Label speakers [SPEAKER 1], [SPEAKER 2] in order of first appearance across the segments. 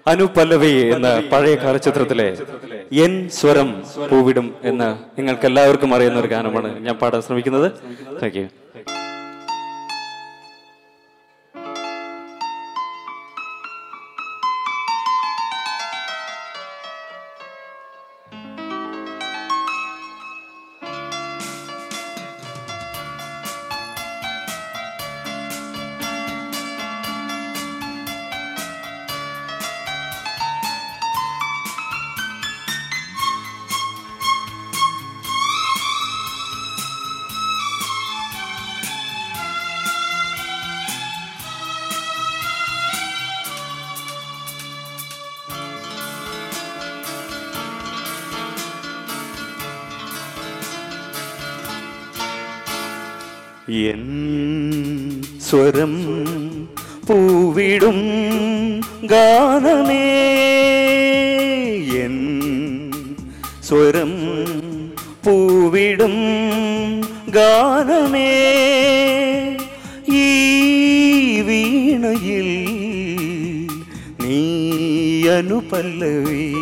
[SPEAKER 1] അനുപല്ലവി എന്ന പഴയ കാലചിത്രത്തിലെ എൻ സ്വരം പൂവിടും എന്ന് നിങ്ങൾക്ക് എല്ലാവർക്കും അറിയുന്ന ഒരു ഗാനമാണ് ഞാൻ പാടാൻ ശ്രമിക്കുന്നത് താങ്ക് യു എൻ സ്വരം പൂവിടും ഗാനമേ എൻ സ്വരം പൂവിടും ഗാനമേ ഈ വീണയിൽ നീ അനുപല്ലവി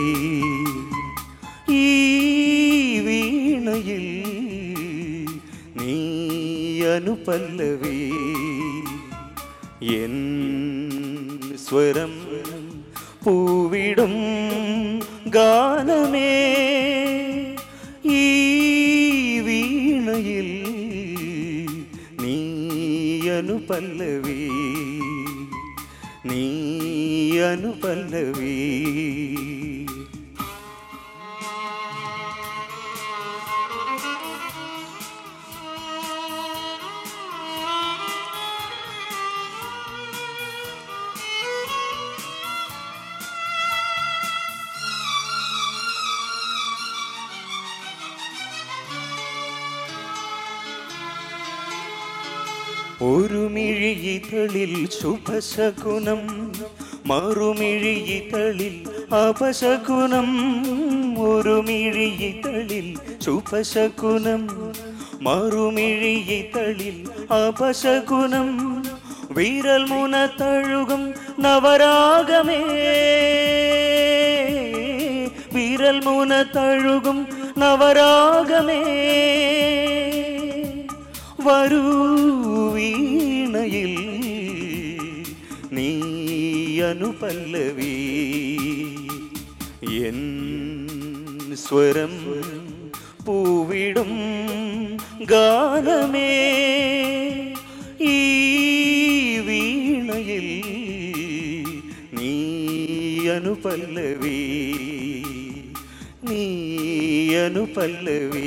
[SPEAKER 1] ഈ വീണയിൽ നീ അനുപല്ലവി എൻ സ്വരം പൂവിടും ഗാനമേ ഈ വീണയിൽ നീ അനുപല്ലവി നീ അനുപല്ലവി ഒരു മിഴിയിതളിൽ ശുഭശകുനം മറുമിഴിയിതളിൽ അപശകുനം ഒരു മിഴിയിതളിൽ ശുഭശകുനം മറുമിഴിയിതളിൽ അപശകുനം വിരൽ മുന തഴുകും നവരാഗമേ വിരൽ മുന തഴുകും നവരാഗമേ വരൂ വീണയിൽ നീ അനുപല്ലവി എൻ സ്വരം പൂവിടും ഗാനമേ ഈ വീണയിൽ നീ അനുപല്ലവി നീ അനുപല്ലവി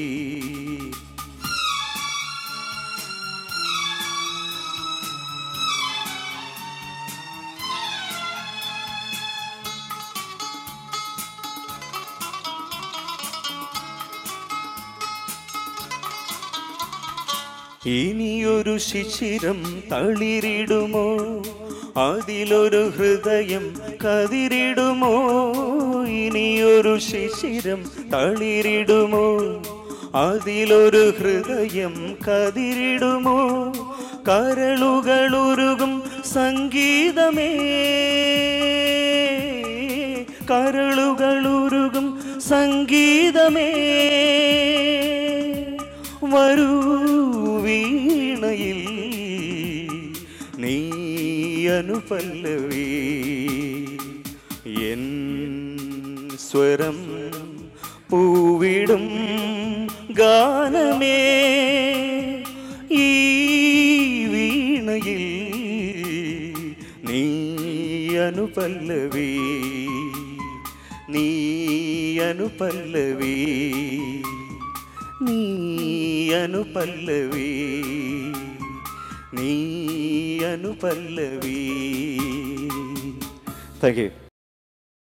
[SPEAKER 1] ഇനിയൊരു ശിശിരം തളിരിടുമോ അതിലൊരു ഹൃദയം കതിരിടുമോ ഇനിയൊരു ശിശിരം തളിരിടുമോ അതിലൊരു ഹൃദയം കതിരിടുമോ കരളുകളുരുകും സംഗീതമേ കരളുകളുരുകും സംഗീതമേ വരൂ വീണയിൽ നീ അനുപല്ലവി എൻ സ്വരം പൂവിടും ഗാനമേ ഈ വീണയിൽ നീ അനുപല്ലവി നീ അനുപല്ലവി നീ അനുപല്ലവി നീ അനുപല്ലവി താങ്ക് യു